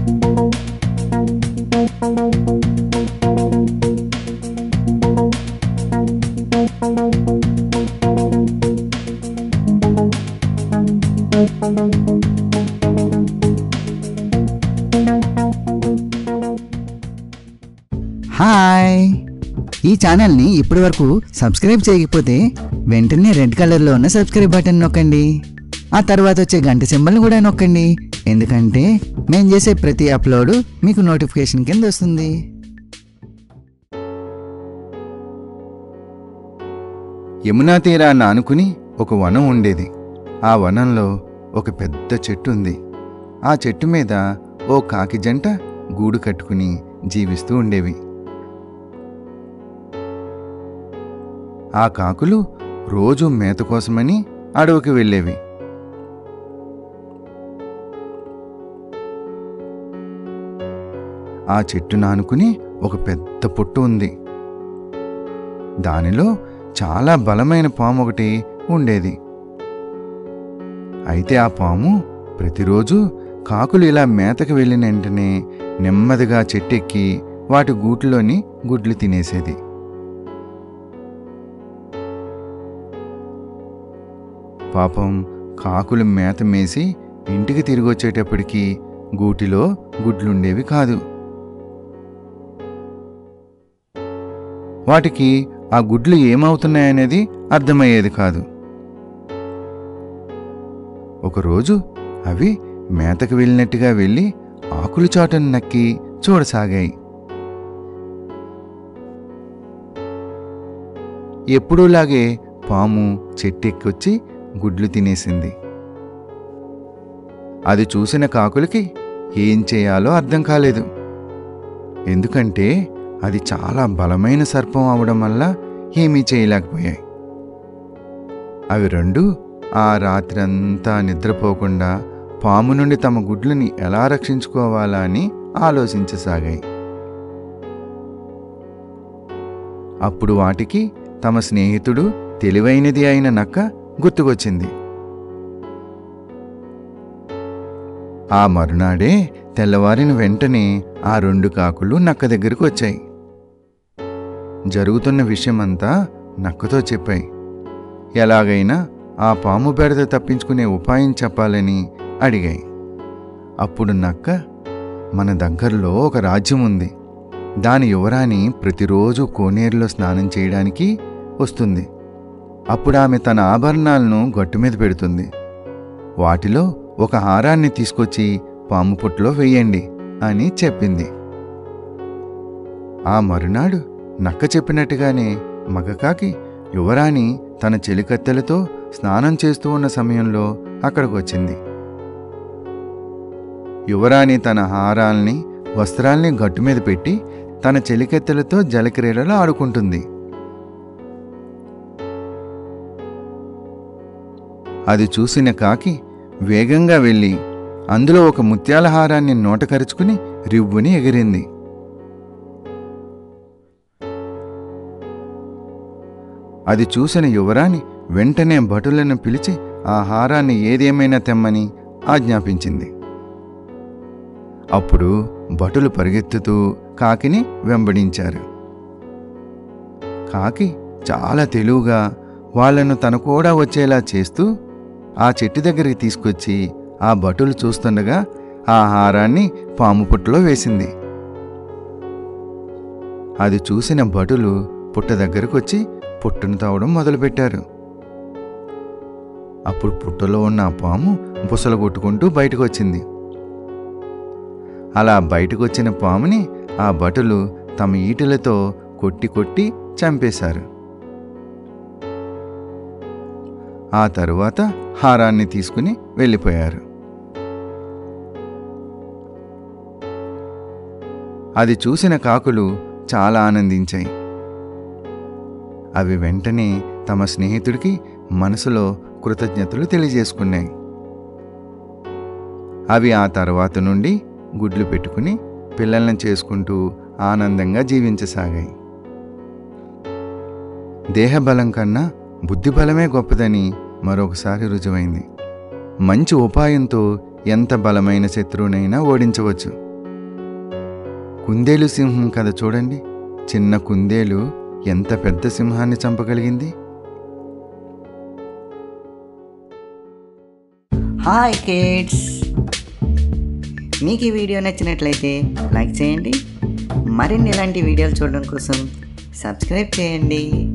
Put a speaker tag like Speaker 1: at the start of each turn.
Speaker 1: hi ఈ ఛానల్ని ఇప్పటి వరకు సబ్స్క్రైబ్ చేయకపోతే వెంటనే రెడ్ కలర్లో ఉన్న సబ్స్క్రైబ్ బటన్ నొక్కండి ఆ తర్వాత వచ్చే గంట సింబల్ని కూడా నొక్కండి ఎందుకంటే మేము చేసే ప్రతి అప్లోడ్ మీకు నోటిఫికేషన్ కింద వస్తుంది
Speaker 2: యమునా తీరాన్ని ఆనుకుని ఒక వనం ఉండేది ఆ వనంలో ఒక పెద్ద చెట్టు ఉంది ఆ చెట్టు మీద ఓ కాకి జంట గూడు కట్టుకుని జీవిస్తూ ఉండేవి ఆ కాకులు రోజు మేత కోసమని అడవికి వెళ్ళేవి ఆ చెట్టు నానుకుని ఒక పెద్ద పుట్టు ఉంది దానిలో చాలా బలమైన పాము ఒకటి ఉండేది అయితే ఆ పాము ప్రతిరోజు కాకులు ఇలా మేతకు వెళ్ళిన వెంటనే నెమ్మదిగా చెట్టెక్కి వాటి గూటిలోని గుడ్లు తినేసేది పాపం కాకులు మేత మేసి ఇంటికి తిరిగి వచ్చేటప్పటికి గూటిలో గుడ్లుండేవి కాదు వాటికి ఆ గుడ్లు ఏమవుతున్నాయనేది అర్థమయ్యేది కాదు ఒకరోజు అవి మేతకు వెళ్ళినట్టుగా వెళ్ళి ఆకులు చాటును నక్కి చూడసాగాయి ఎప్పుడూలాగే పాము చెట్టెక్కొచ్చి గుడ్లు తినేసింది అది చూసిన కాకులకి ఏం చేయాలో అర్థం కాలేదు ఎందుకంటే అది చాలా బలమైన సర్పం అవడం వల్ల ఏమీ చేయలేకపోయాయి అవి రెండు ఆ రాత్రంతా నిద్రపోకుండా పాము నుండి తమ గుడ్లని ఎలా రక్షించుకోవాలా అని ఆలోచించసాగాయి అప్పుడు వాటికి తమ స్నేహితుడు తెలివైనది అయిన నక్క గుర్తుకొచ్చింది ఆ మరునాడే తెల్లవారిన వెంటనే ఆ రెండు కాకులు నక్క దగ్గరకు వచ్చాయి జరుగుతున్న విషయమంతా నక్కతో చెప్పాయి ఎలాగైనా ఆ పాము బెడద తప్పించుకునే ఉపాయం చెప్పాలని అడిగాయి అప్పుడు నక్క మన దగ్గరలో ఒక రాజ్యం ఉంది దాని యువరాణి ప్రతిరోజు కోనేరులో స్నానం చేయడానికి వస్తుంది అప్పుడు ఆమె తన ఆభరణాలను గట్టు మీద పెడుతుంది వాటిలో ఒక హారాన్ని తీసుకొచ్చి పాము పుట్లో వెయ్యండి అని చెప్పింది ఆ మరునాడు నక్క చెప్పినట్టుగానే మగకాకి యువరాణి తన చెలికత్తెలతో స్నానం చేస్తూ ఉన్న సమయంలో అక్కడికి వచ్చింది యువరాణి తన హారాల్ని వస్త్రాల్ని గట్టు మీద పెట్టి తన చెలికెత్తెలతో జలక్రీడలు ఆడుకుంటుంది అది చూసిన కాకి వేగంగా వెళ్ళి అందులో ఒక ముత్యాల హారాన్ని నోట కరుచుకుని రివ్వుని ఎగిరింది అది చూసిన యువరాణి వెంటనే భటులను పిలిచి ఆ హారాన్ని ఏదేమైనా తెమ్మని ఆజ్ఞాపించింది అప్పుడు భటులు పరిగెత్తుతూ కాకిని వెంబడించారు కాకి చాలా తెలివిగా వాళ్ళను తన కూడా వచ్చేలా చేస్తూ ఆ చెట్టు దగ్గరికి తీసుకొచ్చి ఆ భటులు చూస్తుండగా ఆ హారాన్ని పాము పుట్టలో వేసింది అది చూసిన భటులు పుట్ట దగ్గరకు వచ్చి పుట్టును తావడం మొదలుపెట్టారు అప్పుడు పుట్టలో ఉన్న ఆ పాము బుసలు కొట్టుకుంటూ బయటకు వచ్చింది అలా బయటకు వచ్చిన పాముని ఆ భటులు తమ ఈటెలతో కొట్టి కొట్టి చంపేశారు ఆ తరువాత హారాన్ని తీసుకుని వెళ్ళిపోయారు అది చూసిన కాకులు చాలా ఆనందించాయి అవి వెంటనే తమ స్నేహితుడికి మనసులో కృతజ్ఞతలు తెలియజేసుకున్నాయి అవి ఆ తర్వాత నుండి గుడ్లు పెట్టుకుని పిల్లల్ని చేసుకుంటూ ఆనందంగా జీవించసాగాయి దేహబలం కన్నా బుద్ధిబలమే గొప్పదని మరొకసారి రుజువైంది మంచి ఉపాయంతో ఎంత బలమైన శత్రువునైనా ఓడించవచ్చు కుందేలు సింహం కథ చూడండి చిన్న కుందేలు ఎంత పెద్ద సింహాన్ని చంపగలిగింది
Speaker 1: హాయ్ కిడ్స్ మీకు ఈ వీడియో నచ్చినట్లయితే లైక్ చేయండి మరిన్ని ఇలాంటి వీడియోలు చూడడం కోసం సబ్స్క్రైబ్ చేయండి